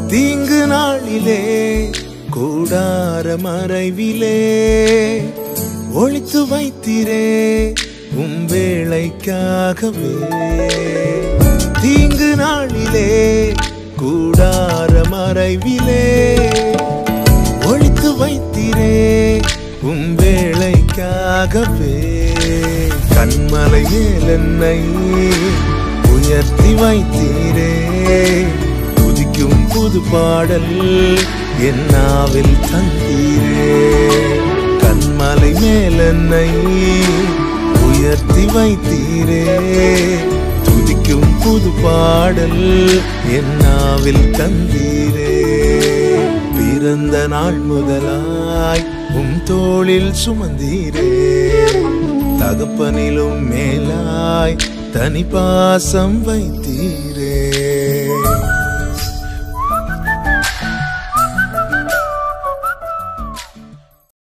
தீங்கு நாளிலே கூடார மறைவிலே ஒளித்து வைத்திரே உம் வேளைக்காகவே தீங்கு நாளிலே கூடார மறைவிலே ஒளித்து வைத்திரே உம் வேளைக்காகவே கண்மலை மேல் என்னை உயர்த்தி வைத்தீரே துதிக்கும் புது பாடல் என் நாவில் தந்தீரே கண்மலை மேல் என்னை உயர்த்தி வைத்தீரே துதிக்கும் புது பாடல் என் நாவில் தந்தீரே பிறந்த நாள் முதலாய் உம் தோளில் சுமந்தீரே தகப்பனிலும் மேலாய் தனி பாசம் வைத்தீரே